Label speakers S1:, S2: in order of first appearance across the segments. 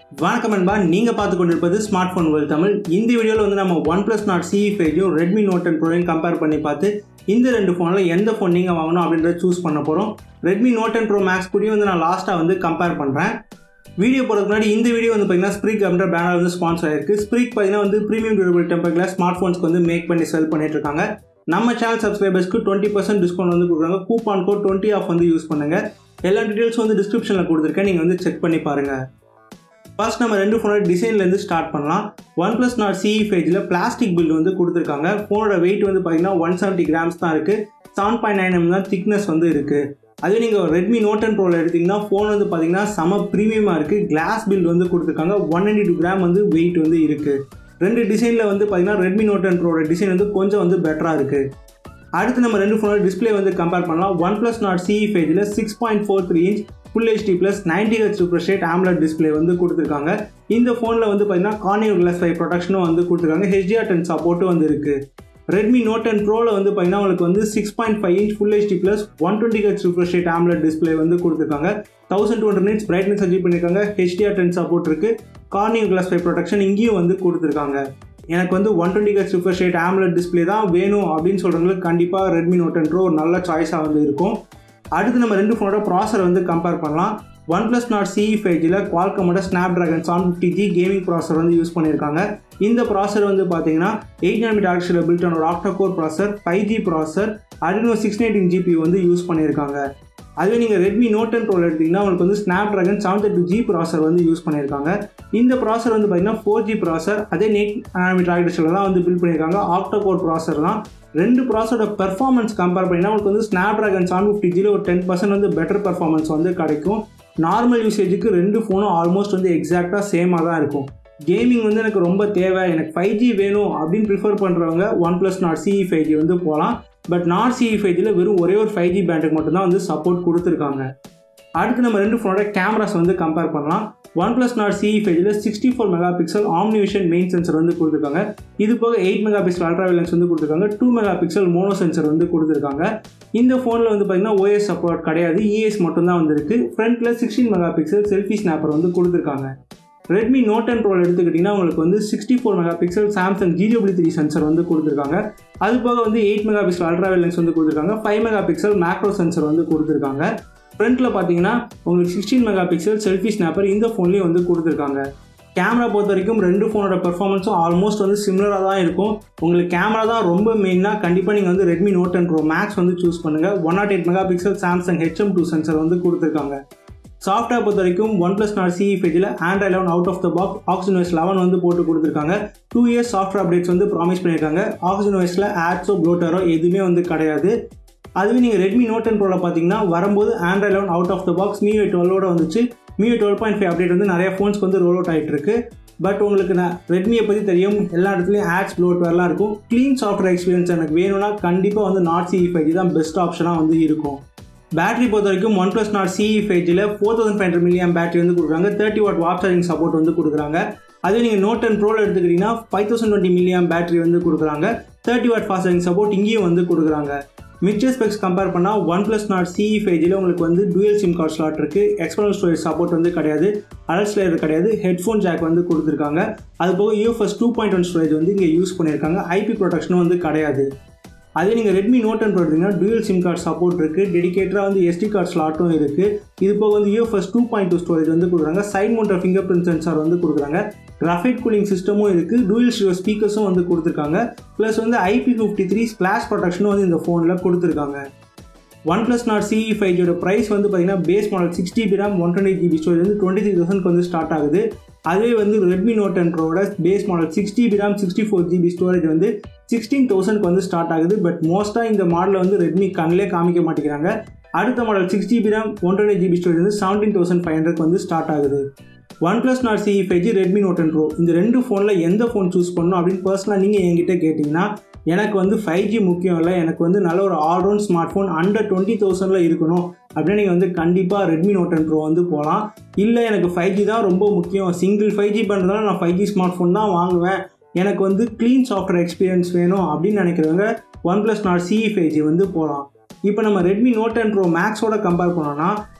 S1: வணக்கம் அன்பா நீங்கள் பார்த்து கொண்டிருப்பது ஸ்மார்ட் ஃபோன் வேல் தமிழ் இந்த வீடியோவில் வந்து நம்ம ஒன் ப்ளஸ் நாட் சிஇ ஃபைவையும் ரெட்மி நோட் டென் ப்ரோவையும் கம்பேர் பண்ணி பார்த்து இந்த ரெண்டு ஃபோனில் எந்த ஃபோன் நீங்கள் வாங்கணும் அப்படின்றத சூஸ் பண்ண போகிறோம் Redmi note ten pro max கூடயும் வந்து நான் லாஸ்ட்டாக வந்து கம்பேர் பண்ணுறேன் வீடியோ போகிறதுக்கு முன்னாடி இந்த வீடியோ வந்து பார்த்தீங்கன்னா ஸ்ப்ரிக் அப்படின்ற பிராண்டில் வந்து ஸ்பான்சர் ஆயிருக்கு ஸ்ப்ரிக் பார்த்தீங்கன்னா வந்து premium durable tempered glass smart ஃபோன்ஸ்க்கு வந்து மேக் பண்ணி செல் பண்ணிட்டு இருக்காங்க நம்ம சேனல் சப்ஸ்கிரைபர்ஸ்க்கு டுவெண்ட்டி பர்சன்ட் டிஸ்கவுண்ட் வந்து கொடுக்குறாங்க கூப்பான் கோட் டுவெண்ட்டி ஆஃப் வந்து யூஸ் பண்ணுங்கள் எல்லா டீட்டெயில்ஸும் வந்து டிஸ்கிரிப்ஷனில் கொடுத்துருக்கேன் நீங்கள் வந்து செக் பண்ணி பாருங்கள் ஃபர்ஸ்ட் நம்ம ரெண்டு ஃபோனோட டிசைன்லேருந்து ஸ்டார்ட் பண்ணலாம் ஒன் ப்ளஸ் நாட் சிஇ ஃபேஜில் பிளாஸ்டிக் பில்டு வந்து கொடுத்துருக்காங்க ஃபோனோட வெயிட் வந்து பார்த்தீங்கன்னா ஒன் செவன்ட்டி கிராம்ஸ் தான் இருக்குது செவன் பாயிண்ட் நைன் எம் தான் திக்னஸ் வந்து இருக்குது அதே நீங்கள் ரெட்மி நோட் அண்ட் ப்ரோவில் எடுத்திங்கன்னா ஃபோன் வந்து பார்த்தீங்கன்னா செம ப்ரீமியமாக இருக்குது கிளாஸ் பில்டு வந்து கொடுத்துருக்காங்க ஒன் நைன்டி டூ கிராம் வந்து வெயிட் வந்து இருக்குது ரெண்டு டிசைனில் வந்து பார்த்தீங்கன்னா ரெட்மி நோட் அண்ட் ப்ரோட டிசைன் வந்து கொஞ்சம் வந்து பெட்டராக இருக்குது அடுத்து நம்ம ரெண்டு ஃபோனோட டிஸ்பிளே வந்து கம்பேர் பண்ணலாம் ஒன் ப்ளஸ் நாட் சிஇ ஃபேஜில் six point four three inch full HD plus ninety H super shade AMOLED display வந்து கொடுத்துருக்காங்க இந்த ஃபோனில் வந்து பார்த்தீங்கன்னா கார்னியர் கிளாஸ் ஃபைவ் ப்ரொடக்ஷனும் வந்து கொடுத்துருக்காங்க ஹெச்டிஆர் டென் சப்போர்ட்டும் வந்து இருக்குது ரெட்மி நோட் டென் ப்ரோவில் வந்து பார்த்தீங்கன்னா உங்களுக்கு வந்து six point five inch full HD plus one twenty H super shade AMOLED display வந்து கொடுத்துருக்காங்க thousand two hundred nits brightness achieve பண்ணியிருக்காங்க ஹெச்டிஆர் டென் சப்போர்ட் இருக்குது கார்னியர் கிளாஸ் ஃபைவ் ப்ரொடக்ஷன் இங்கேயும் வந்து கொடுத்துருக்காங்க எனக்கு வந்து one twenty H super shade AMOLED display தான் வேணும் அப்படின்னு சொல்கிறவங்களுக்கு கண்டிப்பாக ரெட்மி நோட் டென் ப்ரோ ஒரு நல்ல சாய்ஸாக வந்து இருக்கும் அடுத்து நம்ம ரெண்டு ஃபோனோட ப்ராசர் வந்து கம்பேர் பண்ணலாம் ஒன் ப்ளஸ் நாட் சிஇ ஃபைவ்ஜியில் குவால்கமோட Snapdragon seven fifty G gaming processor வந்து யூஸ் பண்ணியிருக்காங்க இந்த ப்ராசர் வந்து பார்த்தீங்கன்னா எயிட் நாமி டாக்ஸில் பில்ட் ஆன ஒரு octa core processor five G processor Adreno six nineteen GB வந்து யூஸ் பண்ணியிருக்காங்க அதுவே நீங்கள் ரெட்மி நோட் டென் ப்ரோவில் எடுத்திங்கன்னா உங்களுக்கு வந்து Snapdragon seven thirty G processor வந்து யூஸ் பண்ணியிருக்காங்க இந்த ப்ராசர் வந்து பார்த்தீங்கன்னா ஃபோர் ஜி ப்ராசர் அதே நெட் நாமி டாக்ஸில் தான் வந்து பில்ட் பண்ணியிருக்காங்க ஆக்டா கோர் ப்ராசர் தான் ரெண்டு ப்ராசரோட பெர்ஃபார்மன்ஸ் கம்பேர் பண்ணிங்கன்னா உங்களுக்கு வந்து ஸ்னாப் ட்ராகன் செவன் ஃபிஃப்டி ஜியில் ஒரு டென் பர்சன்ட் வந்து பெட்டர் பெர்ஃபார்மன்ஸ் வந்து கிடைக்கும் நார்மல் யூசேஜுக்கு ரெண்டு ஃபோனும் ஆல்மோஸ்ட் வந்து எக்ஸாக்டாக சேமாக தான் இருக்கும் கேமிங் வந்து எனக்கு ரொம்ப தேவை எனக்கு ஃபைவ் ஜி வேணும் அப்படின்னு ப்ரிஃபர் பண்ணுறவங்க one plus Nord CE five G வந்து போகலாம் பட் நாட் சிஇ ஃபைவ் ஜியில் வெறும் ஒரே ஒரு ஃபைவ் ஜி பேண்டுக்கு மட்டும்தான் வந்து சப்போர்ட் கொடுத்துருக்காங்க அடுத்து நம்ம ரெண்டு ஃபோனோட கேமராஸ் வந்து கம்பேர் பண்ணலாம் ஒன் ப்ளஸ் நாட் சிஇ ஃபைவ்ல sixty four mega pixel OmniVision main sensor வந்து கொடுத்துருக்காங்க இது போக eight mega pixel ultra lens வந்து கொடுத்துருக்காங்க two mega pixel mono sensor வந்து கொடுத்துருக்காங்க இந்த ஃபோனில் வந்து பார்த்தீங்கன்னா ஓஎஸ் சப்போர்ட் கிடையாது இஎஸ் மட்டும்தான் வந்திருக்கு ஃப்ரண்ட்டில் sixteen mega pixel selfie snapper வந்து கொடுத்துருக்காங்க ரெட்மி நோட் டென் ப்ரோவில் எடுத்துக்கிட்டிங்கன்னா உங்களுக்கு வந்து sixty four mega pixel Samsung GW three sensor வந்து கொடுத்துருக்காங்க அது போக வந்து eight mega pixel ultra lens வந்து கொடுத்துருக்காங்க five mega pixel macro sensor வந்து கொடுத்துருக்காங்க ஃப்ரண்ட்டில் பார்த்தீங்கன்னா உங்களுக்கு sixteen mega pixel selfie snapper இந்த ஃபோன்லேயும் வந்து கொடுத்துருக்காங்க கேமரா பொறுத்த வரைக்கும் ரெண்டு ஃபோனோட பெர்ஃபார்மன்ஸும் ஆல்மோஸ்ட் வந்து சிமிலராக தான் இருக்கும் உங்களுக்கு கேமரா தான் ரொம்ப மெயினாக கண்டிப்பாக நீங்கள் வந்து Redmi note ten pro max வந்து சூஸ் பண்ணுங்கள் one nought eight mega pixel Samsung HM two sensor வந்து கொடுத்துருக்காங்க சாஃப்ட்வேர் பொறுத்த வரைக்கும் ஒன் ப்ளஸ் நாட் சிஇ ஃபேஜில் Android eleven out of the box Oxygen eleven வந்து போட்டு கொடுத்துருக்காங்க டூ இயர்ஸ் சாஃப்ட்வேர் அப்டேட்ஸ் வந்து ப்ராமிஸ் பண்ணியிருக்காங்க ஆக்சிஜன் வைஸில் ஆட்ஸோ ப்ளோட்டரோ எதுவுமே வந்து கிடையாது அதுவே நீங்கள் ரெட்மி நோட் டென் ப்ரோவில் பார்த்தீங்கன்னா வரும்போது Android eleven out of the box MIUI டுவெல்லோட வந்துச்சு MIUI twelve point five update வந்து நிறைய ஃபோன்ஸ்க்கு வந்து ரோல் அவுட் ஆகிட்டு இருக்கு பட் உங்களுக்கு நான் ரெட்மியை பற்றி தெரியும் எல்லா இடத்துலையும் ஆட்ஸ் ப்ளோட்வேர்லாம் இருக்கும் க்ளீன் சாஃப்ட்வேர் எக்ஸ்பீரியன்ஸ் எனக்கு வேணும்னா கண்டிப்பாக வந்து நாட் சிஇ ஃபைவ் தான் பெஸ்ட் ஆப்ஷனாக வந்து இருக்கும் பேட்டரி பொறுத்த வரைக்கும் ஒன் ப்ளஸ் நாட் சிஇ ஃபைவ்ஜியில் four thousand five hundred milliamp battery வந்து கொடுக்குறாங்க thirty watt watt charging support வந்து கொடுக்குறாங்க அதே நீங்கள் நோட் டென் ப்ரோவில் எடுத்துக்கிட்டிங்கன்னா five thousand twenty milliamp battery வந்து கொடுக்குறாங்க thirty watt fast charging support இங்கேயும் வந்து கொடுக்குறாங்க மிக்சர் ஸ்பெக்ஸ் கம்பேர் பண்ணால் ஒன் ப்ளஸ் நாட் சிஇ ஃபைவ்ஜியில் உங்களுக்கு வந்து டூயல் சிம் கார்ட் ஸ்லாட் இருக்குது எக்ஸ்டர்னல் ஸ்டோரேஜ் சப்போர்ட் வந்து கிடையாது அடல்ட் ஸ்லேயர் கிடையாது ஹெட்ஃபோன் ஜாக் வந்து கொடுத்துருக்காங்க அது போக UFS two point one storage வந்து இங்கே யூஸ் பண்ணியிருக்காங்க ஐபி ப்ரொடெக்ஷனும் வந்து கிடையாது அதே நீங்கள் ரெட்மி நோட் டென் எடுத்தீங்கன்னா டூயல் சிம் கார்டு சப்போர்ட் இருக்குது டெடிகேட்டராக வந்து எஸ்டி கார்டு ஸ்லாட்டும் இருக்குது இது போக வந்து UFS two point two storage வந்து கொடுக்குறாங்க side mounted fingerprint sensor வந்து கொடுக்குறாங்க கிராஃபைட் கூலிங் சிஸ்டமும் இருக்குது டூயல் ஸ்டியோ ஸ்பீக்கர்ஸும் வந்து கொடுத்துருக்காங்க ப்ளஸ் வந்து ஐபி ஃபிஃப்டி த்ரீ ஸ்பிளாஷ் ப்ரொடெக்ஷனும் வந்து இந்த ஃபோனில் கொடுத்துருக்காங்க one plus Nord CE five price வந்து பார்த்தீங்கன்னா base model six GB RAM one twenty GB storage வந்து டுவெண்ட்டி த்ரீ தௌசண்ட்க்கு வந்து ஸ்டார்ட் ஆகுது அதே வந்து ரெட்மி நோட் டென் ப்ரோட base model six GB RAM sixty four GB storage வந்து சிக்ஸ்டீன் தௌசண்ட்க்கு வந்து ஸ்டார்ட் ஆகுது பட் மோஸ்ட்டாக இந்த மாடலை வந்து ரெட்மி கண்ணிலே காமிக்க மாட்டேங்கிறாங்க அடுத்த model six GB RAM one twenty GB storage வந்து செவன்டீன் தௌசண்ட் ஃபைவ் ஹண்ட்ரட் வந்து ஸ்டார்ட் ஆகுது one plus Nord CE five G Redmi note ten pro இந்த ரெண்டு ஃபோனில் எந்த ஃபோன் சூஸ் பண்ணணும் அப்படின்னு பர்சனலாக நீங்கள் என்கிட்ட கேட்டிங்கன்னா எனக்கு வந்து ஃபைவ் ஜி முக்கியம் இல்லை எனக்கு வந்து நல்ல ஒரு all round smart phone under twenty தௌசண்டில் இருக்கணும் அப்படின்னு நீங்கள் வந்து கண்டிப்பாக ரெட்மி நோட் டென் ப்ரோ வந்து போகலாம் இல்லை எனக்கு ஃபைவ் ஜி தான் ரொம்ப முக்கியம் சிங்கிள் ஃபைவ் ஜி பண்ணுறதுனால நான் ஃபைவ் ஜி ஸ்மார்ட் ஃபோன் தான் வாங்குவேன் எனக்கு வந்து க்ளீன் சாஃப்ட்வேர் எக்ஸ்பீரியன்ஸ் வேணும் அப்படின்னு நினைக்கிறவங்க one plus Nord CE five G வந்து போகலாம் இப்போ நம்ம ரெட்மி நோட் டென் ப்ரோ மேக்ஸோட கம்பேர் பண்ணோம்னா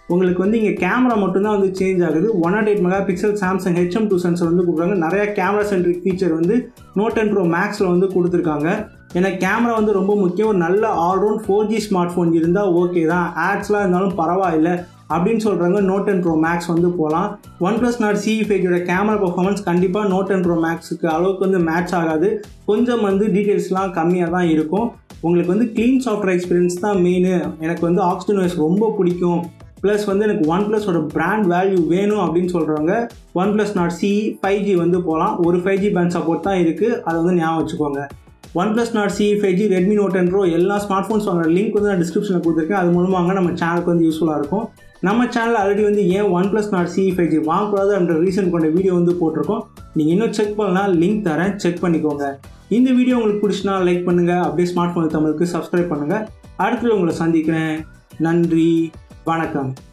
S1: உங்களுக்கு வந்து இங்கே கேமரா மட்டும்தான் வந்து சேஞ்ச் ஆகுது one nought eight mega pixel Samsung HM two sensor வந்து கொடுக்குறாங்க நிறைய கேமரா சென்ட்ரிக் ஃபீச்சர் வந்து நோட் டென் ப்ரோ மேக்ஸில் வந்து கொடுத்துருக்காங்க ஏன்னா கேமரா வந்து ரொம்ப முக்கியம் ஒரு நல்ல all round four G smart phone இருந்தால் ஓகே தான் ஆட்ஸ்லாம் இருந்தாலும் பரவாயில்ல அப்படின்னு சொல்கிறாங்க நோட் டென் ப்ரோ மேக்ஸ் வந்து போகலாம் ஒன் ப்ளஸ் நாட் சிஇ ஃபைஜோட கேமரா பர்ஃபார்மன்ஸ் கண்டிப்பாக நோட் டென் ப்ரோ மேக்ஸுக்கு அளவுக்கு வந்து மேட்ச் ஆகாது கொஞ்சம் வந்து டீட்டெயில்ஸ்லாம் கம்மியாக தான் இருக்கும் உங்களுக்கு வந்து க்ளீன் சாஃப்ட்வேர் எக்ஸ்பீரியன்ஸ் தான் மெயின் எனக்கு வந்து ஆக்சிஜன் வாய்ஸ் ரொம்ப பிடிக்கும் ப்ளஸ் வந்து எனக்கு ஒன் ப்ளஸோட பிராண்ட் வேல்யூ வேணும் அப்படின்னு சொல்கிறவங்க one plus Nord C five G வந்து போகலாம் ஒரு ஃபைவ் ஜி பேண்ட் சப்போர்ட் தான் இருக்குது அதை வந்து ஞாபகம் வச்சுக்கோங்க one plus Nord C five G Redmi note ten pro எல்லா ஸ்மார்ட் ஃபோன்ஸ் வாங்குற லிங்க் வந்து நான் டிஸ்கிரிப்ஷனில் கொடுத்துருக்கேன் அது மூலமாக நம்ம சேனலுக்கு வந்து யூஸ்ஃபுல்லாக இருக்கும் நம்ம சேனலில் ஆல்ரெடி வந்து ஏன் one plus Nord C five G வாங்கக்கூடாது என்ற ரீசன் கொண்ட வீடியோ வந்து போட்டிருக்கோம் நீங்கள் இன்னும் செக் பண்ணலாம் லிங்க் தரேன் செக் பண்ணிக்கோங்க இந்த வீடியோ உங்களுக்கு பிடிச்சினா லைக் பண்ணுங்கள் அப்படியே ஸ்மார்ட் ஃபோன் தமிழுக்கு சப்ஸ்கிரைப் பண்ணுங்கள் அடுத்து உங்களை சந்திக்கிறேன் நன்றி வணக்கம்